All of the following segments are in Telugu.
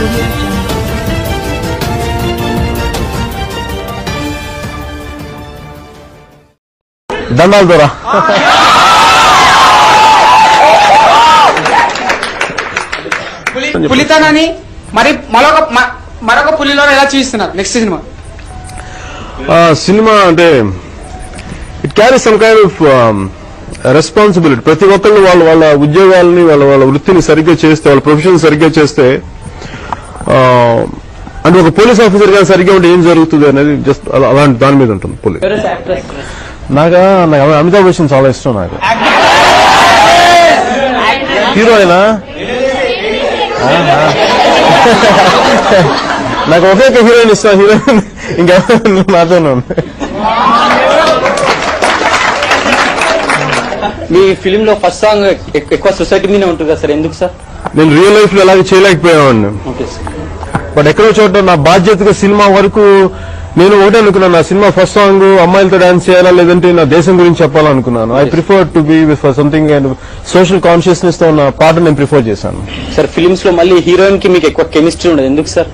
audio jungle. దండాలు దొరా పులి పులితనాన్ని మరి మరొక మ- మరొక పులిలో ఎలా చూపిస్తున్నారు నెక్స్ట్ సినిమా ఆ, సినిమా అంటే it carry some kind of responsibility ప్రతి ఒక్కళ్ళు వాళ్ళ వాళ్ళ ఉద్యోగాలని వాళ్ళ వాళ్ళ వృత్తిని సరిగ్గా చేస్తే వాళ్ళ ప్రొఫెషన్ సరిగ్గా చేస్తే ఆ, అంటే ఒక పోలీస్ ఆఫీసర్ గా సరిగ్గా ఉంటే ఏం జరుగుతుంది అనేది జస్ట్ అలాంటి దాని మీద ఉంటుంది పోలీస్ నాకా నాకు అమితాబ్ బచ్చన్ చాలా ఇష్టం నాకు హీరో అయినా నాకు ఒకే ఒక హీరోయిన్ ఇష్టం హీరోయిన్ ఇంకా నాతోనే ఉంది మీ ఫిలిం లో ఫస్ట్ సాంగ్ ఎక్కువ సొసైటీ మీదే ఉంటుంది కదా సార్ ఎందుకు సార్ నేను రియల్ లైఫ్ లో అలాగే చేయలేకపోయావాడిని ఓకే సార్ బట్ ఎక్కడో చోట నా బాధ్యతగా సినిమా వరకు నేను ఒకటే అనుకున్నాను నా సినిమా ఫస్ట్ సాంగ్ అమ్మాయిలతో డాన్స్ చేయాలా లేదంటే నా దేశం గురించి చెప్పాలనుకున్నాను I prefer to be with something and social consciousness తో ఉన్న పాట నేను ప్రిఫర్ చేశాను సార్ ఫిలిమ్స్ లో మళ్ళీ హీరోయిన్ కి మీకు ఎక్కువ కెమిస్ట్రీ ఉండదు ఎందుకు సార్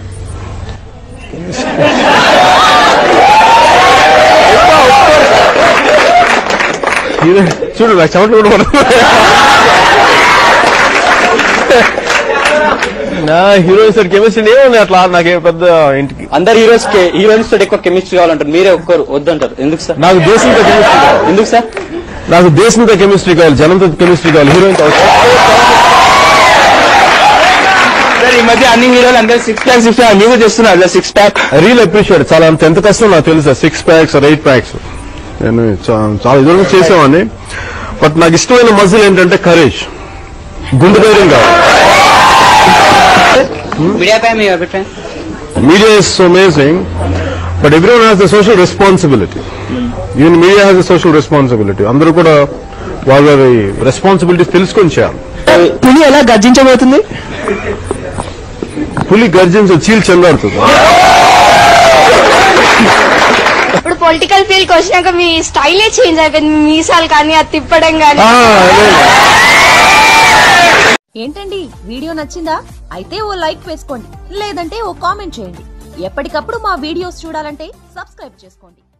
హీరో- చూడు నాకు చెమటలు కూడా పడుతున్నాయి. నా హీరోయిన్ సార్ కెమిస్ట్రీ ఏముంది అట్లా నాకే పెద్ద ఇంటికి అందరు హీరోస్ కి హీరోయిన్స్ తోటి ఎక్కువ కెమిస్ట్రీ కావాలంటారు మీరే ఒక్కరు వద్దంటారు ఎందుకు సార్ నాకు దేశంతో కెమిస్ట్రీ కావాలి ఎందుకు సార్ నాకు దేశంతో కెమిస్ట్రీ కావాలి జనంతో కెమిస్ట్రీ కావాలి హీరోయిన్ సార్ ఈ మధ్య అన్ని హీరోలు అందరూ సిక్స్ ప్యాక్ సిక్స్ ప్యాక్ మీరు చేస్తున్నారు సిక్స్ ప్యాక్ రియల్ అప్రిషియేట్ చాలా అంత ఎంత కష్టం నాకు తెలుసా సిక్స్ ప్యాక్స్ ఎయిట్ ప్యాక్స్ నేను చా- చాలా ఇదివరకు చేసేవాడిని బట్ నాకు ఇష్టమైన మజిల్ ఏంటంటే కరేజ్ గుండె ధైర్యం కావాలి మీడియా పై మీ అభిప్రాయం media is so amazing but every one has the social responsibility even media has the social responsibility అందరూ కూడా వాళ్ళ రెస్పాన్సిబిలిటీస్ తెలుసుకొని చేయాలి పులి ఎలా గర్జించబోతుంది పులి గర్జించ చీల్ చెందాడుతుంది ఇప్పుడు పొలిటికల్ ఫీల్డ్ కి వచ్చినాక మీ స్టైలే చేంజ్ అయిపోయింది మీ మీసాలు కానీ అది తిప్పడం కానీ ఏంటండి వీడియో నచ్చిందా అయితే ఓ లైక్ వేసుకోండి లేదంటే ఓ కామెంట్ చేయండి ఎప్పటికప్పుడు మా వీడియోస్ చూడాలంటే సబ్స్క్రైబ్ చేసుకోండి